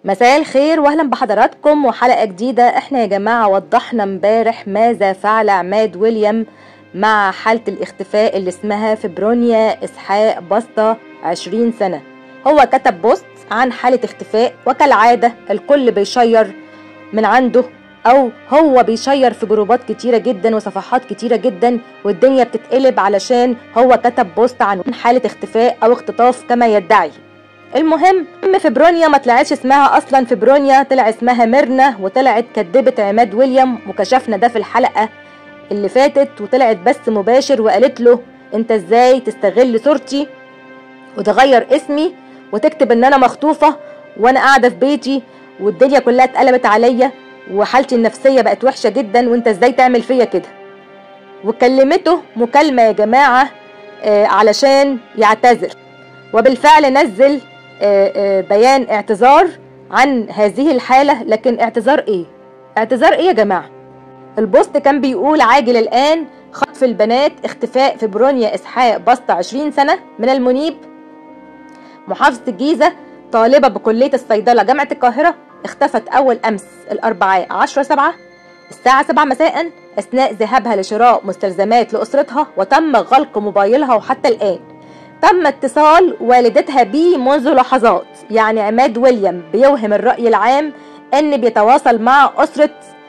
مساء الخير واهلا بحضراتكم وحلقه جديده احنا يا جماعه وضحنا امبارح ماذا فعل عماد ويليام مع حاله الاختفاء اللي اسمها فبرونيا اسحاق بسطه 20 سنه هو كتب بوست عن حاله اختفاء وكالعاده الكل بيشير من عنده او هو بيشير في جروبات كتيره جدا وصفحات كتيره جدا والدنيا بتتقلب علشان هو كتب بوست عن حاله اختفاء او اختطاف كما يدعي المهم ام فبرونيا ما طلعتش اسمها اصلا فبرونيا طلع اسمها ميرنا وطلعت كدبت عماد ويليام وكشفنا ده في الحلقه اللي فاتت وطلعت بس مباشر وقالت له انت ازاي تستغل صورتي وتغير اسمي وتكتب ان انا مخطوفه وانا قاعده في بيتي والدنيا كلها اتقلبت عليا وحالتي النفسيه بقت وحشه جدا وانت ازاي تعمل فيا كده وكلمته مكالمه يا جماعه آه علشان يعتذر وبالفعل نزل آه آه بيان اعتذار عن هذه الحالة لكن اعتذار ايه اعتذار ايه يا جماعة البوست كان بيقول عاجل الآن خطف البنات اختفاء فبرونيا إسحاق بسطة 20 سنة من المنيب محافظة الجيزة طالبة بكلية الصيدلة جامعة القاهرة اختفت أول أمس الأربعاء 10 سبعة الساعة 7 مساء أثناء ذهابها لشراء مستلزمات لأسرتها وتم غلق موبايلها وحتى الآن تم اتصال والدتها بيه منذ لحظات يعني عماد ويليام بيوهم الرأي العام ان بيتواصل مع أسرة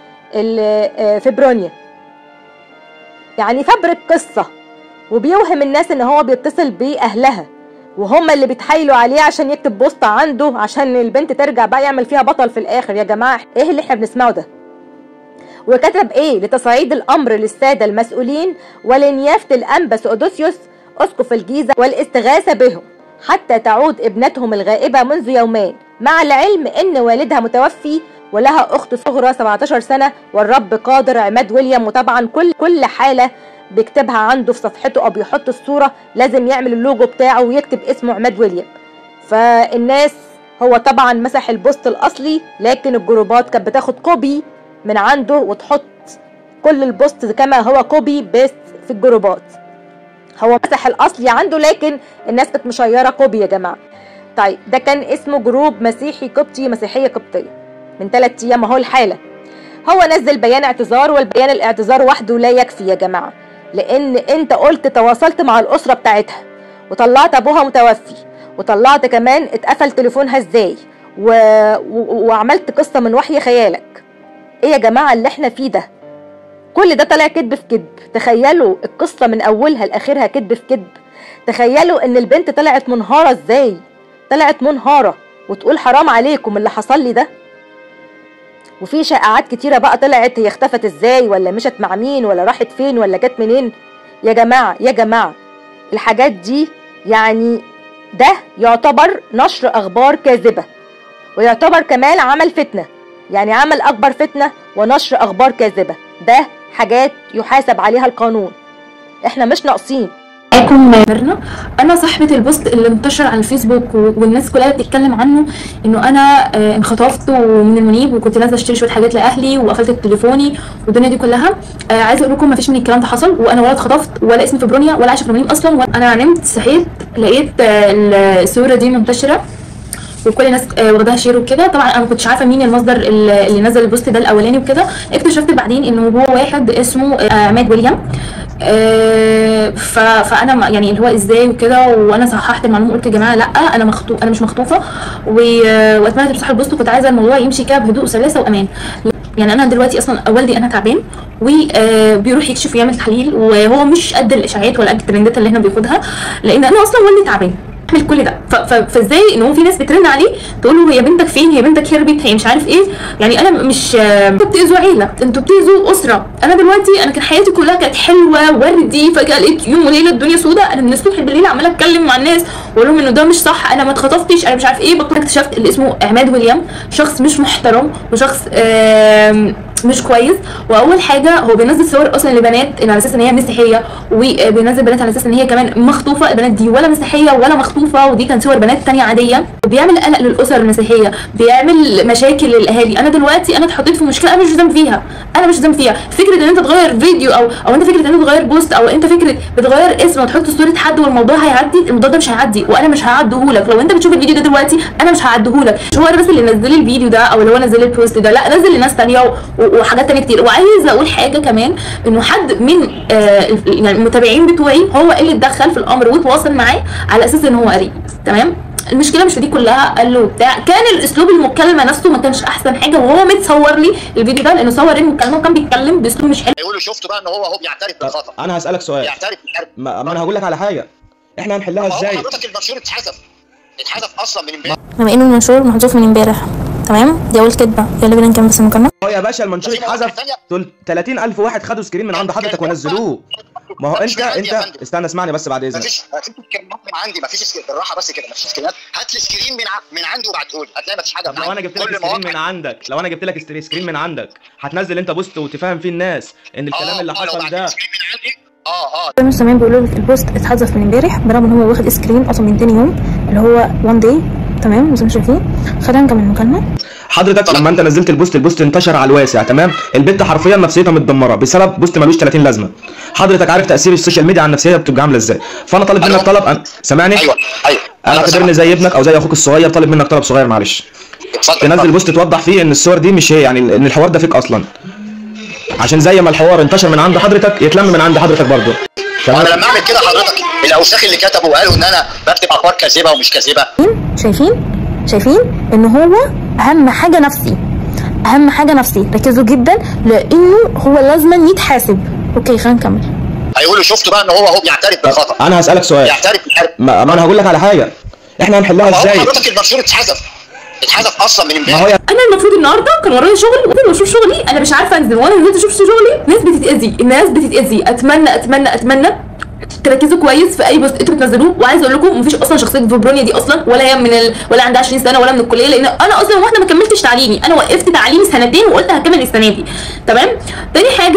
فبرونيا يعني فبرك قصة وبيوهم الناس ان هو بيتصل بأهلها وهم اللي بيتحايلوا عليه عشان يكتب بوست عنده عشان البنت ترجع بقى يعمل فيها بطل في الاخر يا جماعة ايه اللي احنا بنسمعه ده وكتب ايه لتصعيد الامر للسادة المسؤولين ولنيافة الانبا سؤدوسيوس أسقف الجيزة والاستغاثة بهم حتى تعود ابنتهم الغائبة منذ يومين مع العلم ان والدها متوفي ولها اخت صغرى 17 سنة والرب قادر عماد ويليام وطبعا كل كل حالة بيكتبها عنده في صفحته او بيحط الصورة لازم يعمل اللوجو بتاعه ويكتب اسمه عماد ويليام فالناس هو طبعا مسح البوست الاصلي لكن الجروبات كانت بتاخد كوبي من عنده وتحط كل البوست كما هو كوبي بيست في الجروبات هو مسح الاصلي عنده لكن الناس كانت مشيره كوبي يا جماعه طيب ده كان اسمه جروب مسيحي قبطي مسيحيه قبطيه من ثلاث ايام اهو الحاله هو نزل بيان اعتذار والبيان الاعتذار وحده لا يكفي يا جماعه لان انت قلت تواصلت مع الاسره بتاعتها وطلعت ابوها متوفي وطلعت كمان اتقفل تليفونها ازاي و... و... وعملت قصه من وحي خيالك ايه يا جماعه اللي احنا فيه ده كل ده طلع كذب في كذب تخيلوا القصة من أولها لآخرها كذب في كذب تخيلوا إن البنت طلعت منهارة إزاي طلعت منهارة وتقول حرام عليكم اللي حصل لي ده وفي شائعات كتيرة بقى طلعت هي اختفت إزاي ولا مشت مع مين ولا راحت فين ولا جت منين يا جماعة يا جماعة الحاجات دي يعني ده يعتبر نشر أخبار كاذبة ويعتبر كمان عمل فتنة يعني عمل أكبر فتنة ونشر أخبار كاذبة ده حاجات يحاسب عليها القانون احنا مش ناقصين معاكم ميرنا انا صاحبه البوست اللي انتشر على الفيسبوك والناس كلها بتتكلم عنه انه انا انخطفت من المنيب وكنت نازله اشتري شويه حاجات لاهلي وقفلت تليفوني والدنيا دي كلها عايزه اقول لكم ما فيش من الكلام ده حصل وانا ولا اتخطفت ولا اسمي فبرونيا ولا عايشه في المنيب اصلا انا نمت صحيت لقيت الصوره دي منتشره وكل الناس واخداها شير وكده طبعا انا ما كنتش عارفه مين المصدر اللي نزل البوست ده الاولاني وكده اكتشفت بعدين انه هو واحد اسمه عماد ويليام فانا يعني اللي هو ازاي وكده وانا صححت المعلومه قلت يا جماعه لا انا مخطوف انا مش مخطوفه واتمنى تمسحوا البوست وكنت عايزه الموضوع يمشي كده بهدوء وسلاسه وامان يعني انا دلوقتي اصلا والدي انا تعبان وبيروح يكشف ويعمل تحاليل وهو مش قد الاشاعات ولا قد الترندات اللي احنا بياخدها لان انا اصلا والدي تعبان يعمل كل ده فازاي ان هو في ناس بترن عليه تقول له هي بنتك فين هي بنتك هربت هي مش عارف ايه يعني انا مش انتوا بتاذوا عيله انتوا بتاذوا اسره انا دلوقتي انا كان حياتي كلها كانت حلوه وردي فجاه لقيت يوم وليله الدنيا سوداء انا من الصبح بالليل عماله اتكلم مع الناس واقول لهم انه ده مش صح انا ما اتخطفتش انا مش عارف ايه بكره اكتشفت اللي اسمه عماد ويليام شخص مش محترم وشخص مش كويس واول حاجه هو بينزل صور اصلا لبنات إن على اساس ان هي مسيحيه وبينزل بنات على اساس ان هي كمان مخطوفه البنات دي ولا مسيحيه ولا مخطوفه ودي كان صور بنات تانية عاديه وبيعمل قلق للاسر المسيحيه بيعمل مشاكل للاهالي انا دلوقتي انا اتحطيت في مشكله انا مش ذنب فيها انا مش ذنب فيها فكره ان انت تغير فيديو او او انت فكره ان انت تغير بوست او انت فكره بتغير اسم وتحط صوره حد والموضوع هيعدي الموضوع ده مش هيعدي وانا مش هعديهولك لو انت بتشوف الفيديو ده دلوقتي انا مش هعديهولك مش هو انا بس اللي نزل الفيديو ده او اللي هو نزل البوست ده لا نزل لناس تانية و- و- وحاجات تانية كتير وعايز اقول حاجه كمان انه حد من آه يعني المتابعين بتوعي هو اللي اتدخل في الامر وتواصل معاه على اساس ان هو قريب تمام المشكله مش في دي كلها قال له بتاع كان الاسلوب المكالمه نفسه ما كانش احسن حاجه وهو متصور لي الفيديو ده لانه صور المكالمه وكان بيتكلم باسلوب مش حلو يقولوا شفتوا بقى ان هو هو بيعترف بالخطا انا هسالك سؤال بيعترف بيعترف ما, ما انا هقول لك على حاجه احنا هنحلها ما هو ازاي حضرتك المنشور اتحذف اتحذف اصلا من امبارح بما انه المنشور محذوف من امبارح تمام دي اول كدبه يلا بينا نكمل بس المكالمه هو يا باشا المنشور في مواقع اتحذف تانية؟ دول 30000 واحد خدوا سكرين من عند حضرتك ونزلوه ما هو مفيش انت من عندي يا انت فندم. استنى اسمعني بس بعد اذنك مفيش مفيش سكرينات من عندي مفيش سكرين بالراحه بس كده مفيش سكرينات هات لي سكرين من ع... من عندي وابعته لي هتلاقي مفيش حاجه طب من لو انا عندي. جبت لك كل سكرين مواقع- من عندك لو انا جبت لك ستري- سكرين من عندك هتنزل انت بوست وتفهم فيه الناس ان الكلام آه، اللي آه، لو حصل بعت ده لي سكرين من عندي اه اه زي ما سامعين بيقولوا لك البوست اتحذف من امبارح برغم ان هو واخد سكرين اصلا من تاني يوم اللي هو وان داي تمام زي ما شايفين خلينا نكمل المكالمه حضرتك لما انت نزلت البوست البوست انتشر على الواسع تمام البنت حرفيا نفسيتها متدمره بسبب بوست ملوش 30 لازمه حضرتك عارف تاثير السوشيال ميديا على النفسيه بتبقى عامله ازاي فانا طالب منك أيوة. طلب أنا... سامعني ايوه ايوه انا أيوة، اعتبرني زي ابنك او زي اخوك الصغير طالب منك طلب صغير معلش اتفضل تنزل اتفضل. بوست توضح فيه ان الصور دي مش هي يعني ان الحوار ده فيك اصلا عشان زي ما الحوار انتشر من عند حضرتك يتلم من عند حضرتك برضه تمام انا لما اعمل كده حضرتك الاوساخ اللي كتبوا وقالوا ان انا بكتب اخبار كاذبه ومش كاذبه شايفين شايفين ان هو اهم حاجه نفسي اهم حاجه نفسي ركزوا جدا لانه هو لازم يتحاسب اوكي خلينا نكمل هيقولوا شفتوا بقى ان هو هو بيعترف بالخطا انا هسالك سؤال بيعترف بيعترف ما, ما انا هقول لك على حاجه احنا هنحلها ما هو ازاي حضرتك المنشور اتحذف اتحذف اصلا من ما امبارح هو يا انا المفروض النهارده كان ورايا شغل وكنت بشوف شغلي انا مش عارفه انزل وانا نزلت اشوف شغلي ناس بتتاذي الناس بتتاذي اتمنى اتمنى اتمنى تركزوا كويس في اي بوست انتوا بتنزلوه وعايز اقول لكم مفيش اصلا شخصيه فبرونيا دي اصلا ولا هي من ال... ولا عندها 20 سنه ولا من الكليه لان انا اصلا واحده ما كملتش تعليمي انا وقفت تعليمي سنتين وقلت هكمل السنه دي تمام تاني حاجه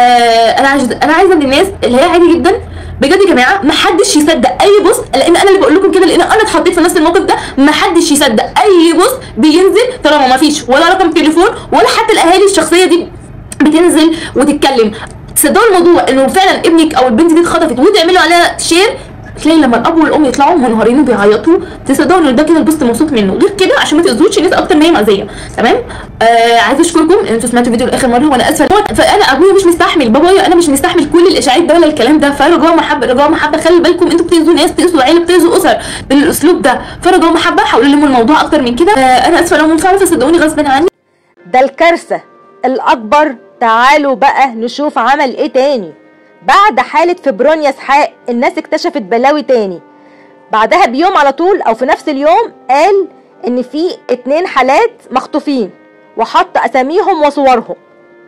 آه انا عايز انا عايزه من الناس اللي هي عادي جدا بجد يا جماعه ما حدش يصدق اي بوست لان انا اللي بقول لكم كده لان انا اتحطيت في نفس الموقف ده ما حدش يصدق اي بوست بينزل طالما ما فيش ولا رقم تليفون ولا حتى الاهالي الشخصيه دي بتنزل وتتكلم تصدقوا الموضوع انه فعلا ابنك او البنت دي اتخطفت وتعملوا عليها شير تلاقي لما الاب والام يطلعوا منهارين وبيعيطوا تصدقوا ان ده كده البوست موثوق منه غير كده عشان ما تاذوش الناس اكتر ما هي مأذيه تمام آه عايزه اشكركم ان انتوا سمعتوا الفيديو لاخر مره وانا اسفه فانا ابويا مش مستحمل بابايا انا مش مستحمل كل الاشاعات ده ولا الكلام ده فرجاء محبه رجاء محبه خلي بالكم انتوا بتاذوا ناس بتاذوا عيله بتاذوا اسر بالاسلوب ده فرجاء محبه حاولوا لموا الموضوع اكتر من كده آه انا اسفه لو منفعله فصدقوني غصب عني ده الكارثة الأكبر تعالوا بقى نشوف عمل إيه تاني بعد حالة فبرونيا اسحاق الناس اكتشفت بلاوي تاني بعدها بيوم على طول أو في نفس اليوم قال إن في اتنين حالات مخطوفين وحط أساميهم وصورهم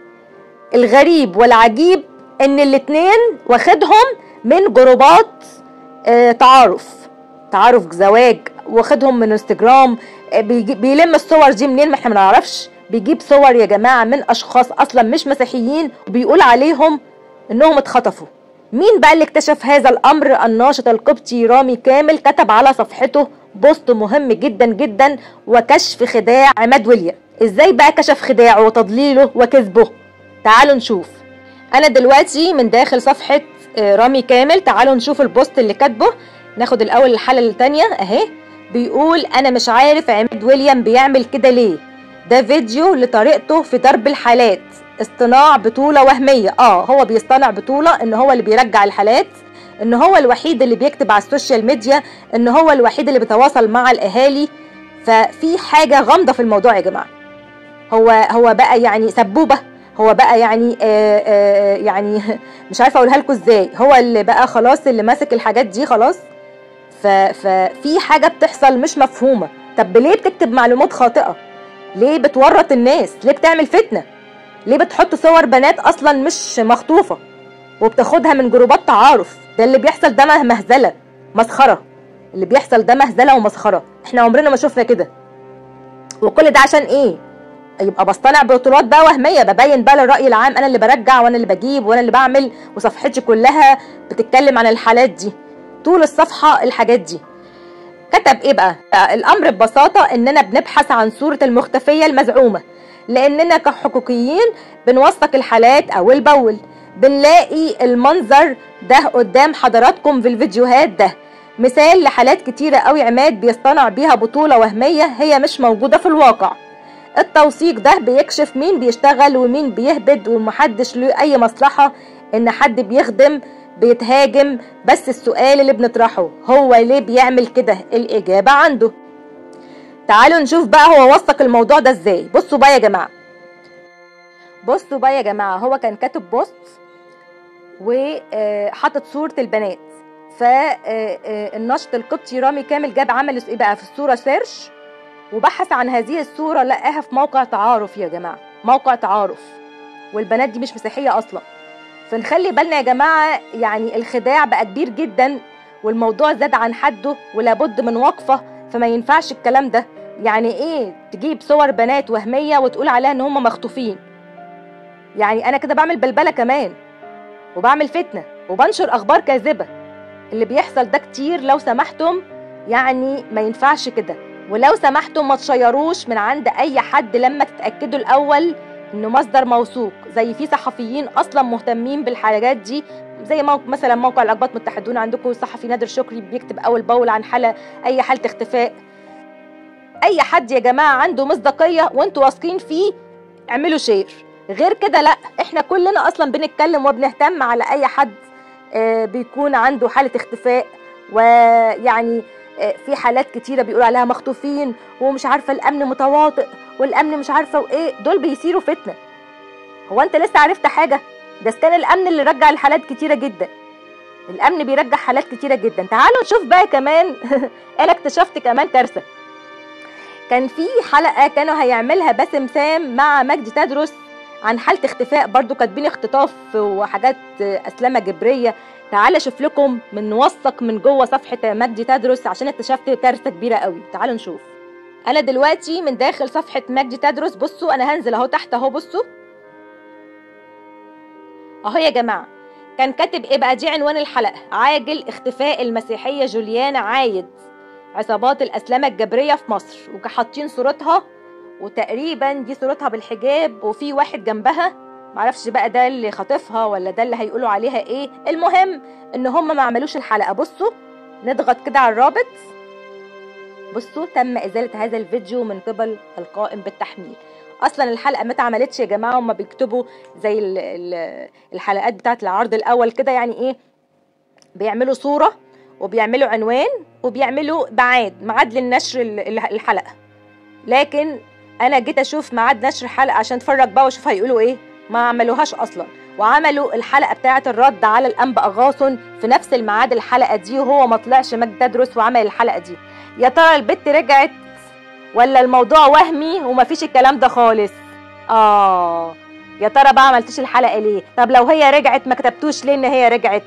الغريب والعجيب إن الاتنين واخدهم من جروبات آه، تعارف تعارف زواج واخدهم من انستجرام آه، بيجي- بيلم الصور دي منين ما احنا ما نعرفش بيجيب صور يا جماعه من اشخاص اصلا مش مسيحيين وبيقول عليهم انهم اتخطفوا مين بقى اللي اكتشف هذا الامر الناشط القبطي رامي كامل كتب على صفحته بوست مهم جدا جدا وكشف خداع عماد ويليام ازاي بقى كشف خداعه وتضليله وكذبه تعالوا نشوف انا دلوقتي من داخل صفحة آه، رامي كامل تعالوا نشوف البوست اللي كاتبه ناخد الاول الحالة التانية اهي بيقول انا مش عارف عماد ويليام بيعمل كده ليه ده فيديو لطريقته في ضرب الحالات اصطناع بطولة وهمية اه هو بيصطنع بطولة ان هو اللي بيرجع الحالات ان هو الوحيد اللي بيكتب على السوشيال ميديا ان هو الوحيد اللي بيتواصل مع الاهالي ففي حاجة غامضة في الموضوع يا جماعة هو هو بقى يعني سبوبه هو بقى يعني آه آه يعني مش عارفه اقولها لكم ازاي هو اللي بقى خلاص اللي ماسك الحاجات دي خلاص ف ففي حاجه بتحصل مش مفهومه طب ليه بتكتب معلومات خاطئه ليه بتورط الناس ليه بتعمل فتنه ليه بتحط صور بنات اصلا مش مخطوفه وبتاخدها من جروبات تعارف ده اللي بيحصل ده مه- مهزله مسخره اللي بيحصل ده مهزله ومسخره احنا عمرنا ما شفنا كده وكل ده عشان ايه يبقى بصطنع بطولات بقى وهميه ببين بقى للراي العام انا اللي برجع وانا اللي بجيب وانا اللي بعمل وصفحتي كلها بتتكلم عن الحالات دي طول الصفحه الحاجات دي كتب ايه بقى الامر ببساطه اننا بنبحث عن صوره المختفيه المزعومه لاننا كحقوقيين بنوثق الحالات اول باول بنلاقي المنظر ده قدام حضراتكم في الفيديوهات ده مثال لحالات كتيرة قوي عماد بيصطنع بيها بطولة وهمية هي مش موجودة في الواقع التوثيق ده بيكشف مين بيشتغل ومين بيهبد ومحدش له اي مصلحة ان حد بيخدم بيتهاجم بس السؤال اللي بنطرحه هو ليه بيعمل كده الاجابة عنده تعالوا نشوف بقى هو وثق الموضوع ده ازاي بصوا بقى يا جماعة بصوا بقى يا جماعة هو كان كاتب بوست وحاطط صورة البنات فالناشط القبطي رامي كامل جاب عمل ايه بقى في الصورة سيرش وبحث عن هذه الصورة لقاها في موقع تعارف يا جماعة موقع تعارف والبنات دي مش مسيحية أصلا فنخلي بالنا يا جماعة يعني الخداع بقى كبير جدا والموضوع زاد عن حده ولابد من وقفة فما ينفعش الكلام ده يعني ايه تجيب صور بنات وهمية وتقول عليها ان هم مخطوفين يعني انا كده بعمل بلبلة كمان وبعمل فتنة وبنشر اخبار كاذبة اللي بيحصل ده كتير لو سمحتم يعني ما ينفعش كده ولو سمحتم ما تشيروش من عند اي حد لما تتاكدوا الاول انه مصدر موثوق زي في صحفيين اصلا مهتمين بالحاجات دي زي مو... مثلا موقع الاقباط متحدون عندكم الصحفي نادر شكري بيكتب اول باول عن حاله اي حاله اختفاء اي حد يا جماعه عنده مصداقيه وانتوا واثقين فيه اعملوا شير غير كده لا احنا كلنا اصلا بنتكلم وبنهتم على اي حد آه بيكون عنده حاله اختفاء ويعني في حالات كتيره بيقولوا عليها مخطوفين ومش عارفه الامن متواطئ والامن مش عارفه وايه دول بيثيروا فتنه هو انت لسه عرفت حاجه ده كان الامن اللي رجع الحالات كتيره جدا الامن بيرجع حالات كتيره جدا تعالوا نشوف بقى كمان انا اكتشفت كمان كارثه كان في حلقه كانوا هيعملها باسم سام مع مجدي تدرس عن حاله اختفاء برضو كاتبين اختطاف وحاجات اسلامه جبريه تعالى اشوف لكم من نوثق من جوه صفحه مجدي تدرس عشان اكتشفت كارثه كبيره قوي تعالوا نشوف انا دلوقتي من داخل صفحه مجدي تدرس بصوا انا هنزل اهو تحت اهو بصوا اهو يا جماعه كان كاتب ايه بقى دي عنوان الحلقه عاجل اختفاء المسيحيه جوليانا عايد عصابات الاسلامه الجبريه في مصر وحاطين صورتها وتقريبا دي صورتها بالحجاب وفي واحد جنبها معرفش بقى ده اللي خاطفها ولا ده اللي هيقولوا عليها ايه المهم ان هم ما عملوش الحلقه بصوا نضغط كده على الرابط بصوا تم ازاله هذا الفيديو من قبل القائم بالتحميل اصلا الحلقه ما اتعملتش يا جماعه هم بيكتبوا زي ال ال الحلقات بتاعه العرض الاول كده يعني ايه بيعملوا صوره وبيعملوا عنوان وبيعملوا ميعاد ميعاد للنشر الحلقه لكن انا جيت اشوف ميعاد نشر الحلقه عشان اتفرج بقى واشوف هيقولوا ايه ما عملوهاش اصلا وعملوا الحلقه بتاعه الرد على الانبا اغاصن في نفس الميعاد الحلقه دي وهو ما طلعش مجد تدرس وعمل الحلقه دي يا ترى البت رجعت ولا الموضوع وهمي ومفيش الكلام ده خالص اه يا ترى بقى عملتوش الحلقه ليه طب لو هي رجعت ما كتبتوش ليه ان هي رجعت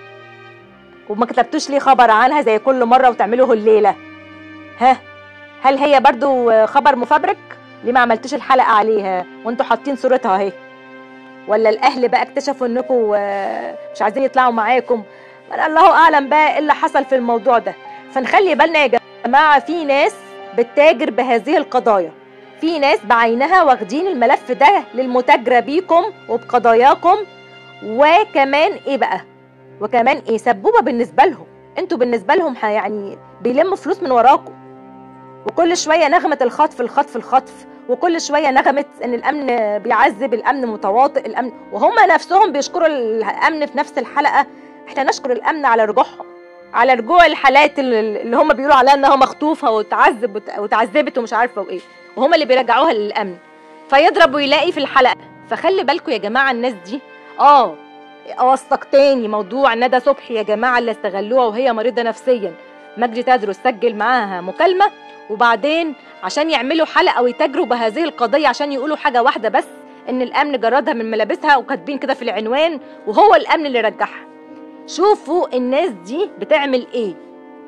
وما كتبتوش ليه خبر عنها زي كل مره وتعملوه الليله ها هل هي برضو خبر مفبرك ليه ما عملتوش الحلقه عليها وانتوا حاطين صورتها اهي ولا الاهل بقى اكتشفوا انكم مش عايزين يطلعوا معاكم الله اعلم بقى ايه اللي حصل في الموضوع ده فنخلي بالنا يا جماعه في ناس بتتاجر بهذه القضايا في ناس بعينها واخدين الملف ده للمتاجره بيكم وبقضاياكم وكمان ايه بقى وكمان ايه سبوبه بالنسبه لهم انتوا بالنسبه لهم يعني بيلموا فلوس من وراكم وكل شويه نغمه الخطف الخطف الخطف وكل شويه نغمه ان الامن بيعذب الامن متواطئ الامن وهم نفسهم بيشكروا الامن في نفس الحلقه احنا نشكر الامن على رجوعهم على رجوع الحالات اللي هم بيقولوا عليها انها مخطوفه وتعذب وتعذبت ومش عارفه وايه وهم اللي بيرجعوها للامن فيضرب ويلاقي في الحلقه فخلي بالكم يا جماعه الناس دي اه اوثق تاني موضوع ندى صبحي يا جماعه اللي استغلوها وهي مريضه نفسيا مجدي تدرس سجل معاها مكالمه وبعدين عشان يعملوا حلقه ويتاجروا بهذه القضيه عشان يقولوا حاجه واحده بس ان الامن جردها من ملابسها وكاتبين كده في العنوان وهو الامن اللي رجعها شوفوا الناس دي بتعمل ايه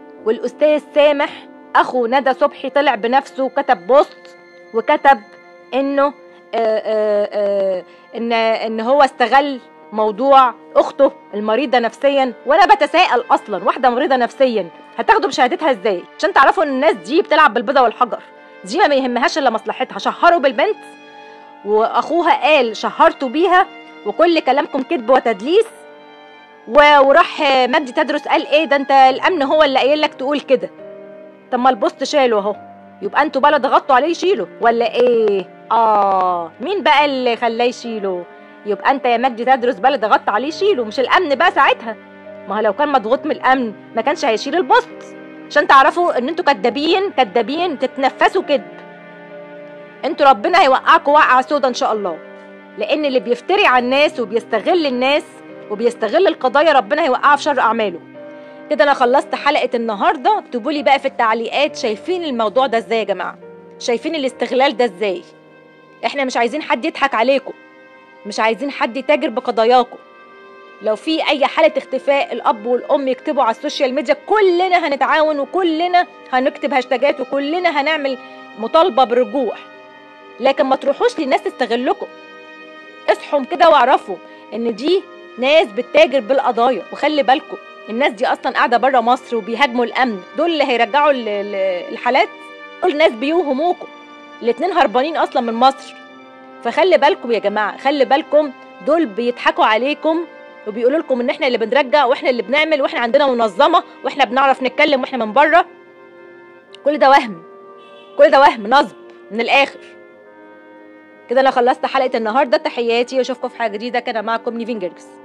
والاستاذ سامح اخو ندى صبحي طلع بنفسه وكتب بوست وكتب انه آه، آه، آه، ان ان هو استغل موضوع اخته المريضه نفسيا وانا بتساءل اصلا واحده مريضه نفسيا هتاخدوا بشهادتها ازاي عشان تعرفوا ان الناس دي بتلعب بالبيضه والحجر دي ما يهمهاش الا مصلحتها شهروا بالبنت واخوها قال شهرتوا بيها وكل كلامكم كذب وتدليس و- وراح مجدي تدرس قال ايه ده انت الامن هو اللي قايل لك تقول كده طب ما البوست شاله اهو يبقى انتوا بقى اللي ضغطتوا عليه يشيله ولا ايه اه مين بقى اللي خلاه يشيله يبقى انت يا مجدي تدرس بقى اللي ضغطت عليه يشيله مش الامن بقى ساعتها ما هو لو كان مضغوط من الامن ما كانش هيشيل البوست عشان تعرفوا ان انتوا كدابين كدابين تتنفسوا كذب انتوا ربنا هيوقعكم وقعه سودا ان شاء الله لان اللي بيفتري على الناس وبيستغل الناس وبيستغل القضايا ربنا هيوقعه في شر اعماله كده انا خلصت حلقه النهارده اكتبوا لي بقى في التعليقات شايفين الموضوع ده ازاي يا جماعه شايفين الاستغلال ده ازاي احنا مش عايزين حد يضحك عليكم مش عايزين حد يتاجر بقضاياكم لو في اي حاله اختفاء الاب والام يكتبوا على السوشيال ميديا كلنا هنتعاون وكلنا هنكتب هاشتاجات وكلنا هنعمل مطالبه بالرجوع لكن ما تروحوش لناس تستغلكم اصحوا كده واعرفوا ان دي ناس بتتاجر بالقضايا وخلي بالكم الناس دي اصلا قاعده بره مصر وبيهاجموا الامن دول اللي هيرجعوا ال- ال- الحالات دول ناس بيوهموكم الاتنين هربانين اصلا من مصر فخلي بالكم يا جماعه خلي بالكم دول بيضحكوا عليكم وبيقولوا لكم ان احنا اللي بنرجع واحنا اللي بنعمل واحنا عندنا منظمه واحنا بنعرف نتكلم واحنا من بره كل ده وهم كل ده وهم نصب من الاخر كده انا خلصت حلقه النهارده تحياتي واشوفكم في حاجه جديده كان معكم نيفين جرجس